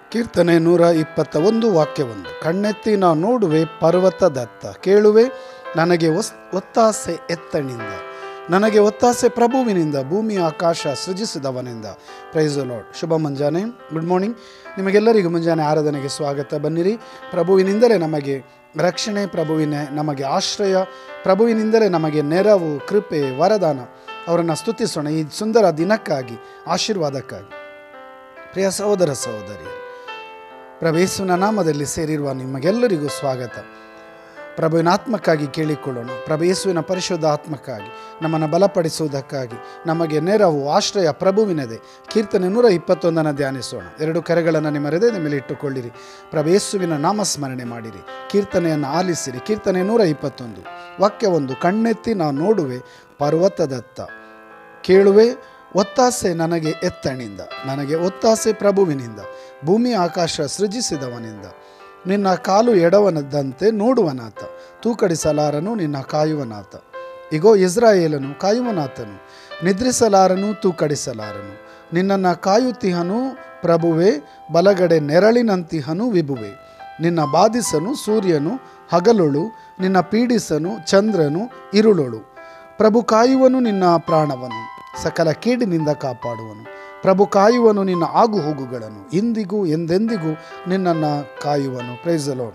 ಕೀರ್ತನೆ ನೂರ ಇಪ್ಪತ್ತ ಒಂದು ವಾಕ್ಯವೊಂದು ಕಣ್ಣೆತ್ತಿ ನಾ ನೋಡುವೆ ಪರ್ವತದತ್ತ ಕೇಳುವೆ ನನಗೆ ಒಸ್ ಒತ್ತಾಸೆ ಎತ್ತಣಿಂದ ನನಗೆ ಒತ್ತಾಸೆ ಪ್ರಭುವಿನಿಂದ ಭೂಮಿ ಆಕಾಶ ಸೃಜಿಸಿದವನಿಂದ ಪ್ರೈಸ್ ಲಾರ್ಡ್ ಶುಭ ಮುಂಜಾನೆ ಗುಡ್ ಮಾರ್ನಿಂಗ್ ನಿಮಗೆಲ್ಲರಿಗೂ ಮುಂಜಾನೆ ಆರಾಧನೆಗೆ ಸ್ವಾಗತ ಬನ್ನಿರಿ ಪ್ರಭುವಿನಿಂದಲೇ ನಮಗೆ ರಕ್ಷಣೆ ಪ್ರಭುವಿನ ನಮಗೆ ಆಶ್ರಯ ಪ್ರಭುವಿನಿಂದಲೇ ನಮಗೆ ನೆರವು ಕೃಪೆ ವರದಾನ ಅವರನ್ನು ಸ್ತುತಿಸೋಣ ಈ ಸುಂದರ ದಿನಕ್ಕಾಗಿ ಆಶೀರ್ವಾದಕ್ಕಾಗಿ ಪ್ರಿಯ ಸಹೋದರ ಸಹೋದರಿ ಪ್ರಭೇಸುವಿನ ನಾಮದಲ್ಲಿ ಸೇರಿರುವ ನಿಮಗೆಲ್ಲರಿಗೂ ಸ್ವಾಗತ ಪ್ರಭುವಿನ ಆತ್ಮಕ್ಕಾಗಿ ಕೇಳಿಕೊಳ್ಳೋಣ ಪ್ರಭೇಸುವಿನ ಪರಿಶುದ್ಧ ಆತ್ಮಕ್ಕಾಗಿ ನಮ್ಮನ್ನು ಬಲಪಡಿಸುವುದಕ್ಕಾಗಿ ನಮಗೆ ನೆರವು ಆಶ್ರಯ ಪ್ರಭುವಿನದೆ ಕೀರ್ತನೆ ನೂರ ಇಪ್ಪತ್ತೊಂದನ್ನು ಧ್ಯಾನಿಸೋಣ ಎರಡು ಕರೆಗಳನ್ನು ನಿಮ್ಮ ಹೃದಯದ ಮೇಲೆ ಇಟ್ಟುಕೊಳ್ಳಿರಿ ಪ್ರಭೇಸುವಿನ ನಾಮಸ್ಮರಣೆ ಮಾಡಿರಿ ಕೀರ್ತನೆಯನ್ನು ಆಲಿಸಿರಿ ಕೀರ್ತನೆ ನೂರ ಇಪ್ಪತ್ತೊಂದು ವಾಕ್ಯವೊಂದು ಕಣ್ಣೆತ್ತಿ ನಾವು ನೋಡುವೆ ಪರ್ವತದತ್ತ ಕೇಳುವೆ ಒತ್ತಾಸೆ ನನಗೆ ಎತ್ತಣಿಂದ ನನಗೆ ಒತ್ತಾಸೆ ಪ್ರಭುವಿನಿಂದ ಭೂಮಿ ಆಕಾಶ ಸೃಜಿಸಿದವನಿಂದ ನಿನ್ನ ಕಾಲು ಎಡವನದಂತೆ ನೋಡುವನಾತ ತೂಕಡಿಸಲಾರನು ನಿನ್ನ ಕಾಯುವನಾತ ಇಗೋ ಇಸ್ರಾಯೇಲನು ಕಾಯುವನಾತನು ನಿದ್ರಿಸಲಾರನು ತೂಕಡಿಸಲಾರನು ನಿನ್ನನ್ನು ಕಾಯುತ್ತಿಹನು ಪ್ರಭುವೆ ಬಲಗಡೆ ನೆರಳಿನಂತಿಹನು ವಿಭುವೆ ನಿನ್ನ ಬಾಧಿಸನು ಸೂರ್ಯನು ಹಗಲೊಳು ನಿನ್ನ ಪೀಡಿಸನು ಚಂದ್ರನು ಇರುಳೊಳು ಪ್ರಭು ಕಾಯುವನು ನಿನ್ನ ಪ್ರಾಣವನು ಸಕಲ ಕೇಡಿನಿಂದ ಕಾಪಾಡುವನು ಪ್ರಭು ಕಾಯುವನು ನಿನ್ನ ಆಗು ಹೋಗುಗಳನ್ನು ಇಂದಿಗೂ ಎಂದೆಂದಿಗೂ ನಿನ್ನನ್ನು ಕಾಯುವನು ಪ್ರೈಸಲೋ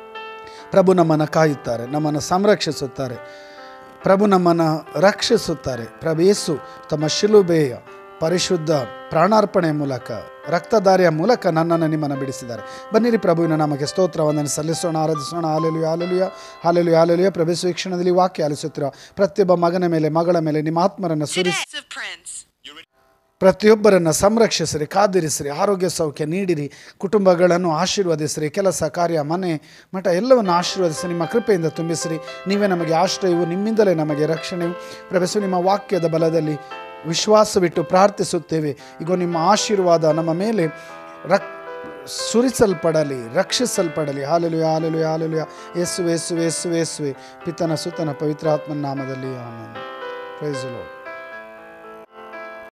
ಪ್ರಭು ನಮ್ಮನ್ನು ಕಾಯುತ್ತಾರೆ ನಮ್ಮನ್ನು ಸಂರಕ್ಷಿಸುತ್ತಾರೆ ಪ್ರಭು ನಮ್ಮನ್ನು ರಕ್ಷಿಸುತ್ತಾರೆ ಪ್ರಭು ಯೇಸು ತಮ್ಮ ಶಿಲುಬೆಯ ಪರಿಶುದ್ಧ ಪ್ರಾಣಾರ್ಪಣೆ ಮೂಲಕ ರಕ್ತಧಾರಿಯ ಮೂಲಕ ನನ್ನನ್ನು ನಿಮ್ಮನ್ನು ಬಿಡಿಸಿದ್ದಾರೆ ಬನ್ನಿರಿ ಪ್ರಭುವಿನ ನಮಗೆ ಸ್ತೋತ್ರ ವಂದನೆ ಸಲ್ಲಿಸೋಣ ಆರಾಧಿಸೋಣ ಹಾಲೆಲುಯ ಹಾಲೆಲುಯ ಹಾಲೆಲುಯ ಹಾಲೆಲುಯ ಪ್ರಭು ವೀಕ್ಷಣದಲ್ಲಿ ವಾಕ್ಯ ಆಲಿಸುತ್ತಿರುವ ಪ್ರತಿಯೊಬ್ಬ ಮಗನ ಮೇಲೆ ಮಗಳ ಮೇಲೆ ನಿಮ್ಮ ಆತ್ಮರನ್ನು ಸುರಿಸಿ of Prince. ಪ್ರತಿಯೊಬ್ಬರನ್ನು ಸಂರಕ್ಷಿಸಿರಿ ಕಾದಿರಿಸಿರಿ ಆರೋಗ್ಯ ಸೌಖ್ಯ ನೀಡಿರಿ ಕುಟುಂಬಗಳನ್ನು ಆಶೀರ್ವದಿಸಿರಿ ಕೆಲಸ ಕಾರ್ಯ ಮನೆ ಮಠ ಎಲ್ಲವನ್ನು ಆಶೀರ್ವದಿಸಿ ನಿಮ್ಮ ಕೃಪೆಯಿಂದ ತುಂಬಿಸಿರಿ ನೀವೇ ನಮಗೆ ಆಶ್ರಯವು ನಿಮ್ಮಿಂದಲೇ ನಮಗೆ ರಕ್ಷಣೆಯು ಪ್ರಭೆಸು ನಿಮ್ಮ ವಾಕ್ಯದ ಬಲದಲ್ಲಿ ವಿಶ್ವಾಸವಿಟ್ಟು ಪ್ರಾರ್ಥಿಸುತ್ತೇವೆ ಈಗ ನಿಮ್ಮ ಆಶೀರ್ವಾದ ನಮ್ಮ ಮೇಲೆ ರಕ್ ಸುರಿಸಲ್ಪಡಲಿ ರಕ್ಷಿಸಲ್ಪಡಲಿ ಹಾಲೆಲು ಹಾಲೆಲು ಹಾಲೆಲು ಯೇಸು ಯೇಸು ಯೇಸು ಯೇಸುವೆ ಪಿತನ ಸುತನ ಪವಿತ್ರಾತ್ಮನ ನಾಮದಲ್ಲಿ ಆಮೇಲೆ ಪ್ರೈಸ್ ಲಾರ್ಡ್